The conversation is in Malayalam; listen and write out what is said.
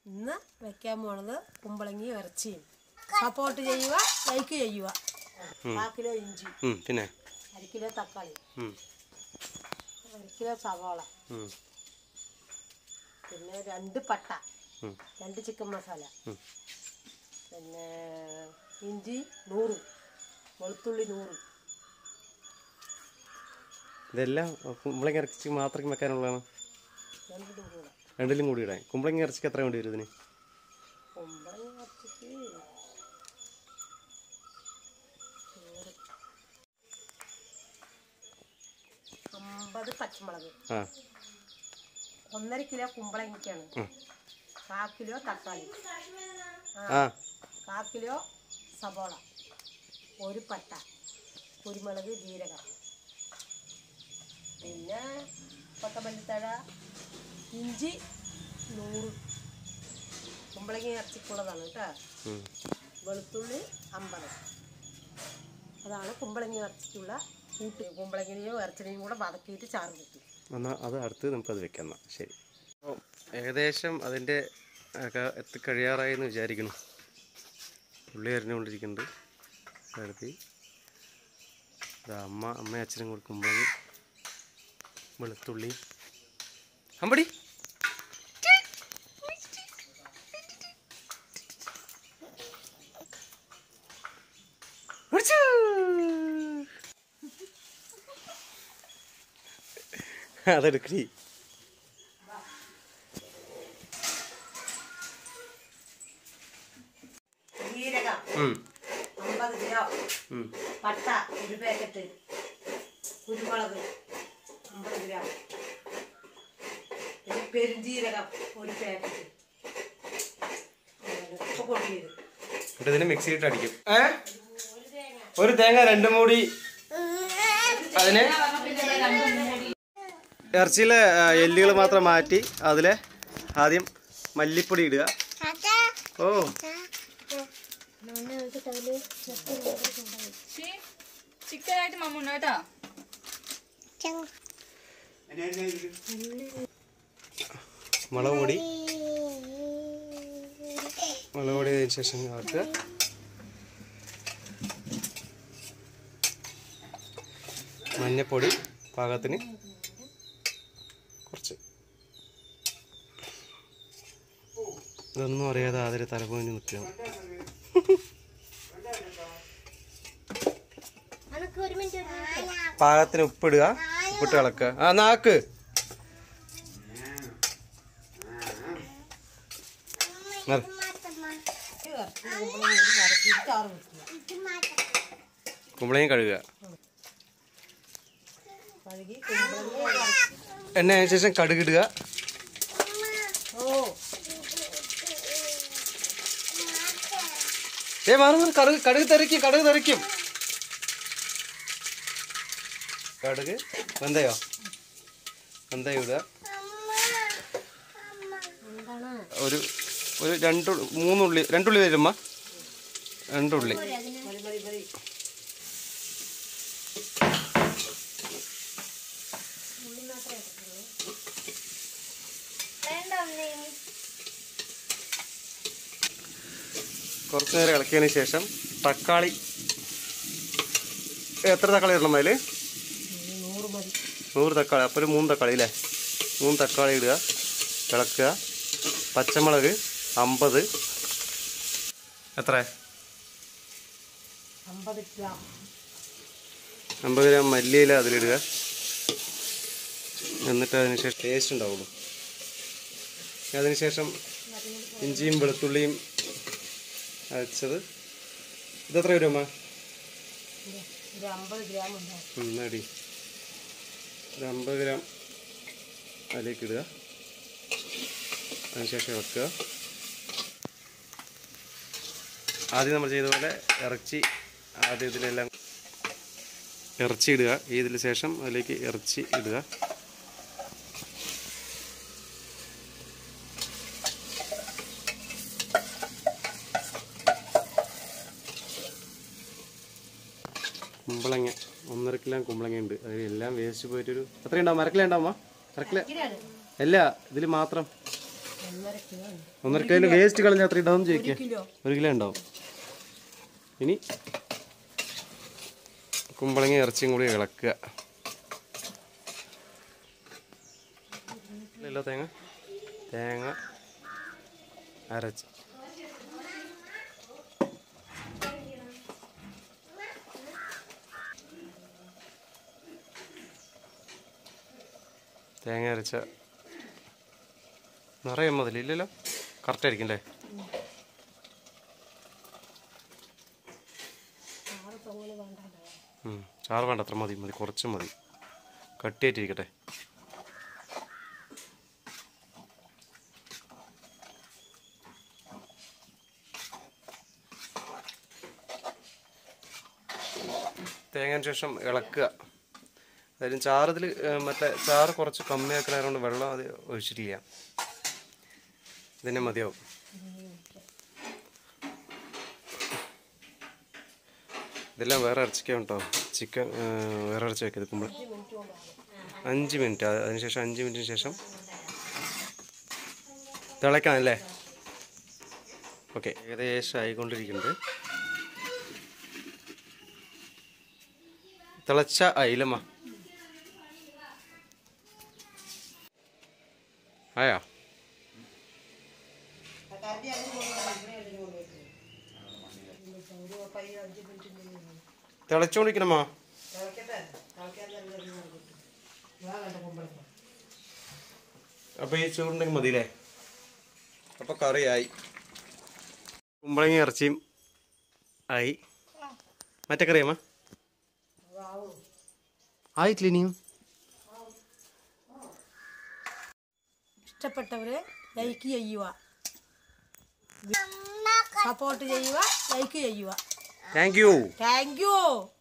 ഇന്ന് വെക്കാൻ പോണത് കുമ്പളങ്ങി ഇറച്ചിയും സപ്പോർട്ട് ചെയ്യുക ലൈക്ക് ചെയ്യുക കാ കിലോ ഇഞ്ചി ഉം, പിന്നെ അര കിലോ തക്കാളി ഉം, അര കിലോ സവാള ഉം, പിന്നെ രണ്ട് പട്ട ഉം, രണ്ട് ചിക്കൻ മസാല ഉം. പിന്നെ ഇഞ്ചി നൂറ് വെളുത്തുള്ളി നൂറ് ഇതെല്ലാം കുമ്പളങ്ങ ഇറച്ചി മാത്രം വെക്കാനുള്ളതാണ് രണ്ടിനും കൂടെ രണ്ടിലും കൂടി ഇടാൻ കുമ്പളങ്ങ ഇറച്ചിക്ക് എത്ര വേണ്ടി വരും ഇതിന് കുമ്പളങ്ങി ഇറച്ചിക്ക് അമ്പത് പച്ചമുളക് ആ ഒന്നര കിലോ കുമ്പളങ്ങിക്കാണ് ഉം. കാ കിലോ തക്കാളി ആ കാ കിലോ സബോള ഒരു പട്ട കുരുമുളക് ജീരകം പിന്നെ കൊത്തമല്ലിത്തഴ ഇഞ്ചി നൂറ് കുമ്പളങ്ങി ഇറച്ചിക്കുള്ളതാണ് കേട്ടോ ഉം. വെളുത്തുള്ളി അമ്പത് അതാണ് കുമ്പളങ്ങി ഇറച്ചിക്കുള്ള കൂട്ട് കുമ്പളങ്ങിനെയും ഇറച്ചിനെയും കൂടെ വതക്കിയിട്ട് ചാറ് കിട്ടും എന്നാൽ അത് അടുത്ത് നമുക്കത് വെക്കാം എന്നാൽ ശരി അപ്പോൾ ഏകദേശം അതിൻ്റെ ഒക്കെ എത്തിക്കഴിയാറായി എന്ന് വിചാരിക്കുന്നു ഉള്ളി അരിഞ്ഞുകൊണ്ടിരിക്കുന്നുണ്ട് അടുത്ത് ഇതാ അമ്മ അമ്മ അച്ഛനും കൂടി കുമ്പളങ്ങി വെളുത്തുള്ളി അമ്പടി പിടിച്ചു. അതെടുക്കടി ജീരകം ഉം, അമ്പത് കിലോ ഉം. പട്ട ഒരു പാക്കറ്റ് കുരുമുളക് അമ്പത് ഗ്രാം പിന്നെ പെരുംജീരകം ഒരു പാക്കറ്റ് ഇപ്പൊ കൊണ്ടുവരും എന്നിട്ട് ഇതിനെ മിക്സിയിട്ട് അടിക്കും ഏ ഒരു തേങ്ങ രണ്ടും കൂടി അതിന് ഇറച്ചിയിലെ എല്ലുകൾ മാത്രം മാറ്റി അതിലെ ആദ്യം മല്ലിപ്പൊടി ഇടുക ഓ ചിക്കനായിട്ട് മമ്മൂണ്ണ കേട്ടോ മുളക് പൊടി മുളക് പൊടി അതിന് ശേഷം ആക്കുക മഞ്ഞപ്പൊടി പാകത്തിന് കുറച്ച് ഇതൊന്നും അറിയാതെ ആദ്യം തലപോഞ്ഞ് നിൽക്കുകയാണ് പാകത്തിന് ഉപ്പിടുക ഉപ്പിട്ട് ഇളക്കുക ആ നാക്ക് നിർ- വരട്ടിയിട്ട് ചാറ് വെക്കുക കുമ്പളയും കഴുകുക കഴുകി കുമ്പളങ്ങി ഇറച്ചി എണ്ണ അതിന് ശേഷം കടുകിടുക ഓ ഏ മാറി മാറി കടുക് കടുക് തെറിക്കും കടുക് തെറിക്കും കടുക് വെന്തയോ വെന്തയം ഇടുക ഒരു ഒരു രണ്ട് മൂന്നുള്ളി രണ്ടുള്ളി വരുമ്മ രണ്ടുള്ളി മതി മതി മതി കുറച്ച് നേരം ഇളക്കിയതിന് ശേഷം തക്കാളി എത്ര തക്കാളി ഇടണം അതിൽ ഒരു നൂറ് മതി നൂറ് തക്കാളി അപ്പോൾ ഒരു മൂന്ന് തക്കാളി അല്ലേ മൂന്ന് തക്കാളി ഇടുക ഇളക്കുക പച്ചമുളക് അമ്പത് എത്ര അമ്പത് ഗ്രാം അമ്പത് ഗ്രാം മല്ലിയില അതിലിടുക എന്നിട്ട് അതിന് ശേഷം ടേസ്റ്റ് ഉണ്ടാവുള്ളൂ അതിനുശേഷം ഇഞ്ചിയും വെളുത്തുള്ളിയും അരച്ചത് ഇതെത്ര വരും അമ്മ ഒരു അമ്പത് ഗ്രാം ഉണ്ടാവും ഉം, നടി ഒരു അമ്പത് ഗ്രാം അതിലേക്ക് ഇടുക അതിനുശേഷം ഇളക്കുക ആദ്യം നമ്മൾ ചെയ്ത പോലെ ഇറച്ചി ആദ്യം ഇതിലെല്ലാം ഇറച്ചി ഇടുക ഇതിന് ശേഷം അതിലേക്ക് ഇറച്ചി ഇടുക കുമ്പളങ്ങ ഒന്നര കിലോ കുമ്പളങ്ങ ഉണ്ട് അതിൽ എല്ലാം വേസ്റ്റ് പോയിട്ടൊരു എത്രയുണ്ടാവും അരക്കില ഉണ്ടാവും അരക്കില ഇങ്ങനെയാണ് അല്ല ഇതിൽ മാത്രം ഒന്നര കിലോ ഉണ്ട് ഒന്നര കിലോ വേസ്റ്റ് കളഞ്ഞ അത്ര ഇടാമെന്ന് ഒരു ചോദിക്കുക കിലോ ഒരു കിലോ ഉണ്ടാവും ഇനി കുമ്പളങ്ങി ഇറച്ചിയും കൂടി ഇളക്കുക ഇല്ലല്ലോ തേങ്ങ തേങ്ങ അരച്ച് തേങ്ങ അരച്ച നിറയെ മതിൽ ഇല്ലല്ലോ കറക്റ്റ് ആയിരിക്കും അല്ലേ ആറ് പൊങ്ങല് വേണ്ടല്ലോ ഉം. ചാറ് വേണ്ട അത്ര മതി മതി കുറച്ച് മതി കട്ടിയായിട്ടിരിക്കട്ടെ തേങ്ങയ്ക്ക് ശേഷം ഇളക്കുക അതായത് ചാറതിൽ മറ്റേ ചാറ് കുറച്ച് കമ്മിയാക്കണതുകൊണ്ട് വെള്ളം അത് ഒഴിച്ചിട്ടില്ല ഇതിനെ മതിയാവും ഇതെല്ലാം വേറെ ഇറച്ചിക്കാം കേട്ടോ ചിക്കൻ വേറെ ഇറച്ചി വെക്കരുത് കുമ്പള അഞ്ച് മിനിറ്റ് അത് അതിനുശേഷം അഞ്ച് മിനിറ്റിന് ശേഷം തിളയ്ക്കണം അല്ലേ ഓക്കെ ഏകദേശം ആയിക്കൊണ്ടിരിക്കുന്നുണ്ട് തിളച്ച അയിലമ്മ ആയാ തിളച്ചോണ്ടിരിക്കണമ്മ അപ്പൊ ഈ ചോറുണ്ടെങ്കിൽ മതിയില്ലേ അപ്പൊ കറിയായി കുമ്പളങ്ങി ഇറച്ചിയും ആയി മറ്റേ കറിയമ്മ ആയിട്ടില്ല ഇനിയും ഇഷ്ടപ്പെട്ടവര് ലൈക്ക് ചെയ്യുക സപ്പോർട്ട് ചെയ്യുക ലൈക്ക് ചെയ്യുക താങ്ക് യു താങ്ക് യു